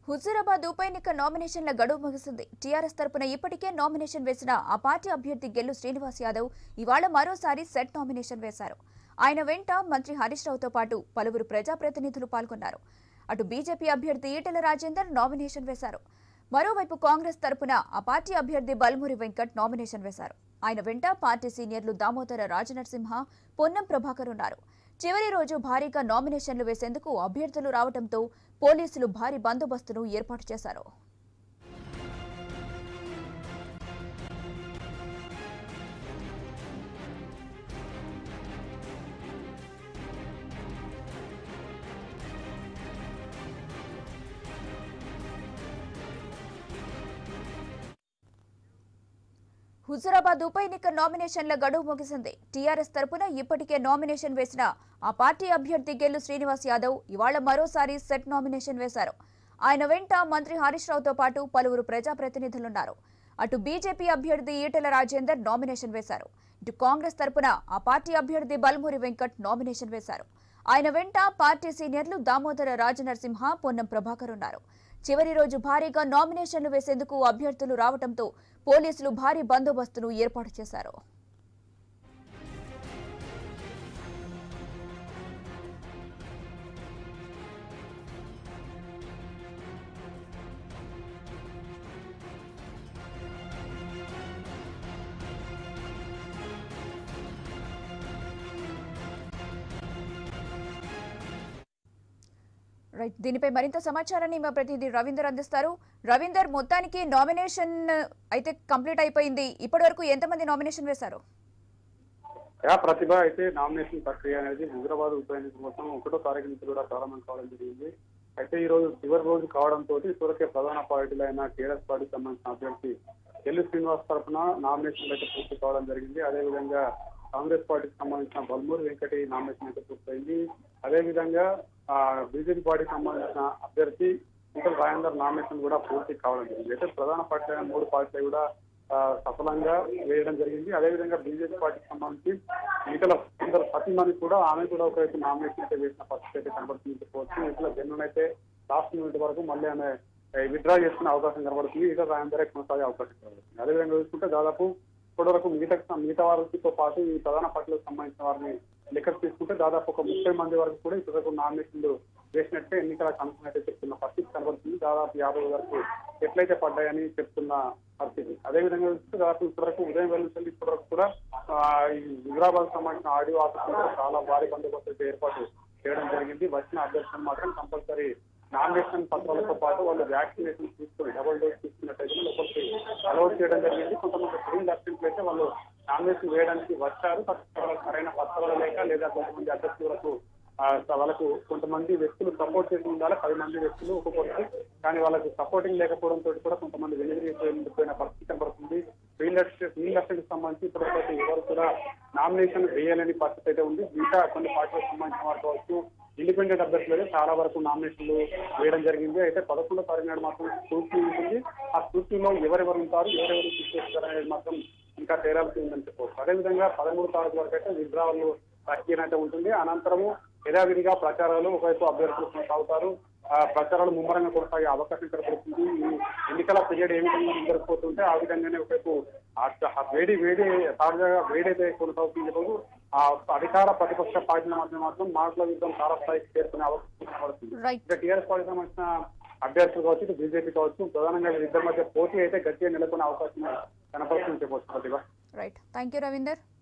హుజూరాబాద్ ఉప ఎన్నిక నామినేషన్ల గడువు ముగిసింది టీఆర్ఎస్ తరపున ఇప్పటికే నామినేషన్ వేసిన ఆ పార్టీ అభ్యర్థి గెల్లు శ్రీనివాస్ యాదవ్ ఇవాళ మరోసారి సెట్ నామినేషన్ వేశారు ఆయన వెంట మంత్రి హరీష్ రావుతో పాటు పలువురు ప్రజాప్రతినిధులు పాల్గొన్నారు అటు బీజేపీ అభ్యర్థి ఈటెల రాజేందర్ నామినేషన్ వేశారు మరోవైపు కాంగ్రెస్ తరపున ఆ పార్టీ అభ్యర్థి బల్మురి వెంకట్ నామినేషన్ వేశారు ఆయన వెంట పార్టీ సీనియర్లు దామోదర రాజనరసింహ పొన్నం ప్రభాకర్ ఉన్నారు చివరి రోజు భారీగా నామినేషన్లు వేసేందుకు అభ్యర్థులు రావడంతో పోలీసులు భారీ బందోబస్తును ఏర్పాటు చేశారు హుజురాబాద్ ఉప ఎన్నిక నామినేషన్ల గడువు ముగిసింది టీఆర్ఎస్ తరపున ఇప్పటికే నామినేషన్ వేసిన ఆ పార్టీ అభ్యర్థి గెల్లు శ్రీనివాస్ యాదవ్ ఇవాళ మరోసారి సెట్ నామినేషన్ వేశారు ఆయన వెంట మంత్రి హరీష్ రావుతో పాటు పలువురు ప్రజాప్రతినిధులున్నారు అటు బీజేపీ అభ్యర్థి ఈటెల రాజేందర్ నామినేషన్ వేశారు ఇటు కాంగ్రెస్ తరపున ఆ పార్టీ అభ్యర్థి బల్మూరి వెంకట్ నామినేషన్ వేశారు ఆయన వెంట పార్టీ సీనియర్లు దామోదర రాజనరసింహ పొన్నం ప్రభాకర్ ఉన్నారు చివరి రోజు భారీగా నామినేషన్లు వేసేందుకు అభ్యర్థులు రావడంతో పోలీసులు భారీ బందోబస్తును ఏర్పాటు చేశారు రైట్ దీనిపై మరింత సమాచారాన్ని మా ప్రతినిధి రవీందర్ అందిస్తారు రవీందర్ మొత్తానికి నామినేషన్ అయితే కంప్లీట్ అయిపోయింది ఇప్పటి వరకు ఎంతమంది నామినేషన్ వేశారు యా ప్రతిభ అయితే నామినేషన్ ప్రక్రియ అనేది హైదరాబాద్ ఉప ఎన్నిక కోసం ఒకటో తారీఖు నుంచి కూడా ప్రారంభం కావడం జరిగింది అయితే ఈ రోజు చివరి రోజు కావడంతో ఇప్పటికే ప్రధాన పార్టీలైన టీఆర్ఎస్ పార్టీకి సంబంధించిన అభ్యర్థి ఎల్లు శ్రీనివాస్ తరఫున నామినేషన్ అయితే పూర్తి కావడం జరిగింది అదేవిధంగా కాంగ్రెస్ పార్టీకి సంబంధించిన బల్మూరి వెంకటి నామినేషన్ అయితే పూర్తయింది అదేవిధంగా ఆ బీజేపీ పార్టీకి సంబంధించిన అభ్యర్థి ఇంకా రాజేందర్ నామినేషన్ కూడా పూర్తి కావడం జరిగింది అయితే ప్రధాన పార్టీలైన మూడు పార్టీలు కూడా ఆ, సఫలంగా వేయడం జరిగింది అదేవిధంగా బీజేపీ పార్టీకి సంబంధించి ఈటల సుందర్ సతీమణి కూడా ఆమె కూడా ఒకవైపు నామినేషన్ అయితే వేసిన పరిస్థితి అయితే కనబడుతుంది చెప్పుకోవచ్చు ఇట్లా జన్మన్ అయితే లాస్ట్ మినిట్ వరకు మళ్ళీ ఆమె విత్డ్రా చేసుకునే అవకాశం కనబడుతుంది ఈటల రాయందరే కొనసాగే అవకాశం కనబడుతుంది అదేవిధంగా చూసుకుంటే దాదాపు ఇప్పటి వరకు మిగతా మిగతా వారితో పాటు ఈ ప్రధాన పార్టీలకు సంబంధించిన వారిని లెక్కలు తీసుకుంటే దాదాపు ఒక ముప్పై మంది వరకు కూడా ఇప్పటి వరకు నామినేషన్లు వేసినట్టే ఎన్నికల కమిషన్ అయితే చెప్తున్న పరిస్థితి కనబడుతుంది దాదాపు యాభై వరకు ఎట్లయితే పడ్డాయని చెప్తున్న పరిస్థితి అదేవిధంగా చూస్తే దాదాపు ఇప్పటి వరకు ఉదయం వెళ్ళి ఇప్పటి వరకు కూడా ఆ, ఈ హైదరాబాద్ సంబంధించిన ఆడియో ఆఫీసులు కూడా చాలా భారీ బందోబస్తు అయితే ఏర్పాటు చేయడం జరిగింది వచ్చిన అభ్యర్థులను మాత్రం కంపల్సరీ నామినేషన్ పత్రాలతో పాటు వాళ్ళు వ్యాక్సినేషన్ తీసుకుని డబుల్ డోస్ తీసుకున్నట్టయితే లోపలికి అలౌట్ చేయడం జరిగింది కొంతమంది గ్రీన్ అభ్యర్థులు అయితే వాళ్ళు నామినేషన్ వేయడానికి వచ్చారు కాకపోతే వాళ్ళకి సరైన పత్రాలు లేక లేదా కొంతమంది అభ్యర్థులకు ఆ, వాళ్ళకు కొంతమంది వ్యక్తులు సపోర్ట్ చేసి ఉండాలి పది మంది వ్యక్తులు ఒక్కొక్కరికి కానీ వాళ్ళకి సపోర్టింగ్ లేకపోవడంతో కూడా కొంతమంది వెనుదిరిగిపోయిన పరిస్థితి కనబడుతుంది ఫీల్డ్ ఫీల్డ్ అసిస్టెంట్ సంబంధించి ఇప్పటివరకు ఎవరు కూడా నామినేషన్ వేయాలని పరిస్థితి అయితే ఉంది ఇంకా కొన్ని పార్టీలకు సంబంధించిన వారు కావచ్చు ఇండిపెండెంట్ అభ్యర్థులు అయితే చాలా వరకు నామినేషన్లు వేయడం జరిగింది అయితే పదకొండో తారీఖు నాడు మాత్రం స్ఫూర్తి ఉంటుంది ఆ స్ఫూర్తిలో ఎవరెవరు ఉంటారు ఎవరెవరు తీసుకొస్తారు అనేది మాత్రం ఇంకా తేరాల్సి ఉందని చెప్పవచ్చు అదేవిధంగా పదమూడు తారీఖు వరకు అయితే విడ్రావల్ ప్రక్రియ అయితే ఉంటుంది అనంతరము యథావిధిగా ప్రచారాలు ఒకవైపు అభ్యర్థులు కొనసాగుతారు ఆ ప్రచారాలు ముమ్మరంగా కొనసాగే అవకాశం కనబడుతుంది ఈ ఎన్నికల పీరియడ్ ఏ విధంగా జరుగుతుంటే ఆ విధంగానే ఒకవైపు ఆ ఆ వేడి వేడి తాజాగా వేడైతే కొనసాగుతుంది చెప్పదు ఆ అధికార ప్రతిపక్ష పార్టీల మధ్య మాత్రం మాటల యుద్ధం తారస్థాయికి చేరుకునే అవకాశం కనబడుతుంది రైట్ ఇంకా టీఆర్ఎస్ పార్టీకి సంబంధించిన అభ్యర్థులు కావచ్చు ఇటు బీజేపీ కావచ్చు ప్రధానంగా వీరిద్దరి మధ్య పోటీ అయితే గట్టిగా నెలకొనే అవకాశం కనపడుతుంది చెప్పవచ్చు Pratibha right thank you Ravinder